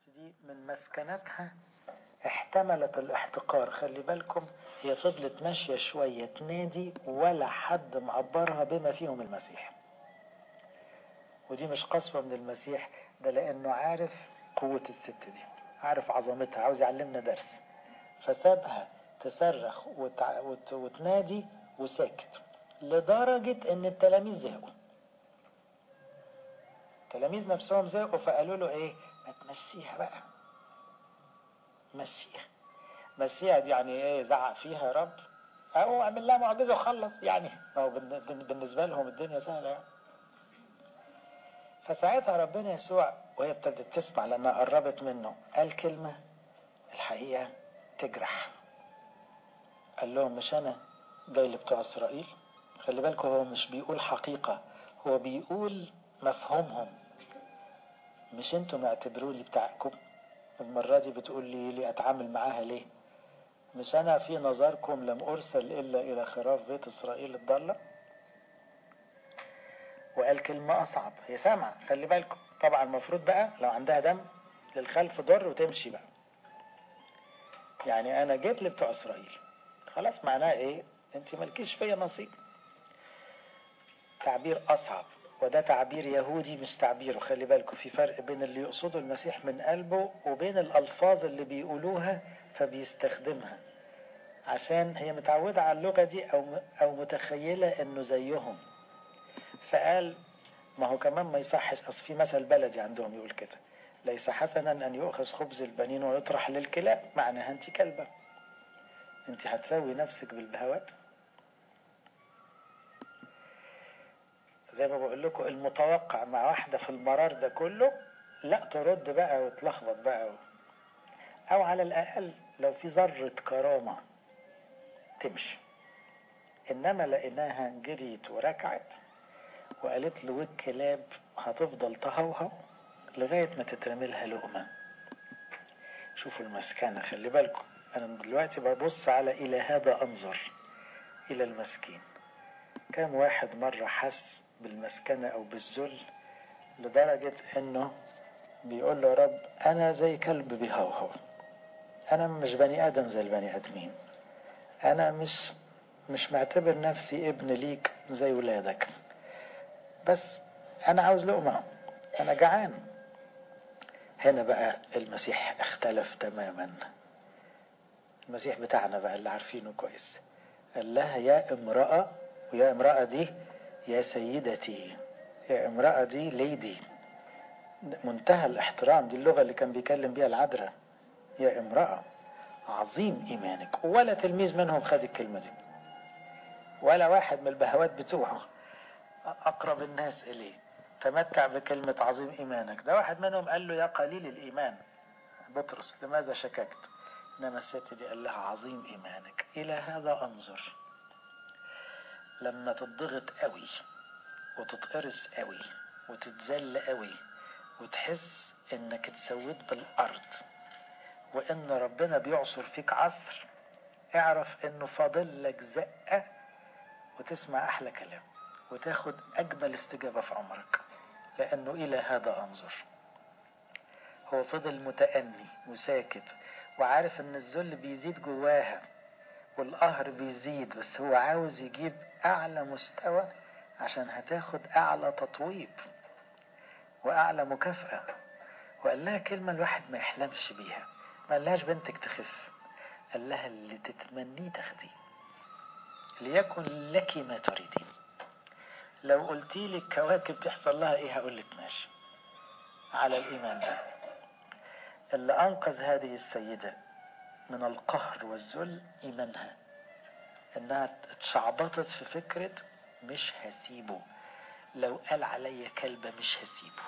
دي من مسكنتها احتملت الاحتقار خلي بالكم هي فضلت ماشية شوية تنادي ولا حد معبرها بما فيهم المسيح ودي مش قسوة من المسيح ده لأنه عارف قوة الست دي عارف عظمتها عاوز يعلمنا درس فسابها تصرخ وتع... وت... وتنادي وساكت لدرجة ان التلاميذ زهقوا التلاميذ نفسهم زهقوا فقالوا له ايه ما تمسيها بقى مسيها مسيها دي يعني ايه زعق فيها يا رب او اعمل لها معجزه وخلص يعني هو بالنسبه لهم الدنيا سهله يعني فساعتها ربنا يسوع وهي ابتدت تسمع لانها قربت منه قال كلمه الحقيقه تجرح قال لهم مش انا جاي لبتوع اسرائيل خلي بالكم هو مش بيقول حقيقه هو بيقول مفهومهم مش انتوا معتبروني بتاعكم المرة دي بتقول لي لي أتعامل معاها ليه مش أنا في نظركم لم أرسل إلا إلى خراف بيت إسرائيل الضالة وقال كلمة أصعب هي سامعة خلي بالكم طبعا المفروض بقى لو عندها دم للخلف ضر وتمشي بقى يعني أنا جيت لبتوع إسرائيل خلاص معناه إيه أنت مالكيش فيا نصيب تعبير أصعب وده تعبير يهودي مش تعبيره خلي بالكم في فرق بين اللي يقصده المسيح من قلبه وبين الألفاظ اللي بيقولوها فبيستخدمها عشان هي متعودة على اللغة دي أو أو متخيلة إنه زيهم فقال ما هو كمان ما يصحش أصل في مثل بلدي عندهم يقول كده ليس حسنا أن يؤخذ خبز البنين ويطرح للكلاب معناها أنت كلبة أنت هتسوي نفسك بالبهوات زي ما بقول لكم المتوقع مع واحدة في المرار ده كله لا ترد بقى وتلخبط بقى أو على الأقل لو في ذرة كرامة تمشي إنما لقيناها جريت وركعت وقالت له والكلاب هتفضل تهوهو لغاية ما تترمي لها لقمة شوفوا المسكنة خلي بالكم أنا دلوقتي ببص على إلى هذا أنظر إلى المسكين كم واحد مرة حس بالمسكنة أو بالذل لدرجة إنه بيقول له يا رب أنا زي كلب بيهوهو أنا مش بني آدم زي البني آدمين أنا مش مش معتبر نفسي ابن ليك زي ولادك بس أنا عاوز لقمة أنا جعان هنا بقى المسيح اختلف تماما المسيح بتاعنا بقى اللي عارفينه كويس قال لها يا امرأة ويا امرأة دي يا سيدتي يا امرأة دي ليدي منتهى الاحترام دي اللغة اللي كان بيكلم بيها العذراء يا امرأة عظيم إيمانك ولا تلميذ منهم خد الكلمة دي ولا واحد من البهوات بتوعه أقرب الناس إليه تمتع بكلمة عظيم إيمانك ده واحد منهم قال له يا قليل الإيمان بطرس لماذا شككت إنما الست دي قال لها عظيم إيمانك إلى هذا أنظر لما تضغط قوي وتتقرص قوي وتتذل قوي وتحس انك اتسويت بالارض وان ربنا بيعصر فيك عصر اعرف انه فاضل لك زقة وتسمع احلى كلام وتاخد اجمل استجابة في عمرك لانه الى هذا انظر هو فضل متأني وساكت وعارف ان الذل بيزيد جواها والقهر بيزيد بس هو عاوز يجيب اعلى مستوى عشان هتاخد اعلى تطويب واعلى مكافأة وقال لها كلمة الواحد ما يحلمش بيها ما قالهاش بنتك تخف قال لها اللي تتمنيه تاخديه ليكن لك ما تريدين لو قلتي لي الكواكب تحصل لها ايه هقول لك ماشي على الايمان ده اللي انقذ هذه السيده من القهر والذل إيمانها إنها اتشعبطت في فكرة مش هسيبه لو قال عليا كلبة مش هسيبه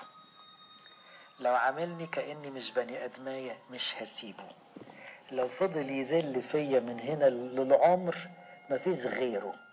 لو عاملني كأني مش بني أدمية مش هسيبه لو فضل يذل فيا من هنا للعمر مفيش غيره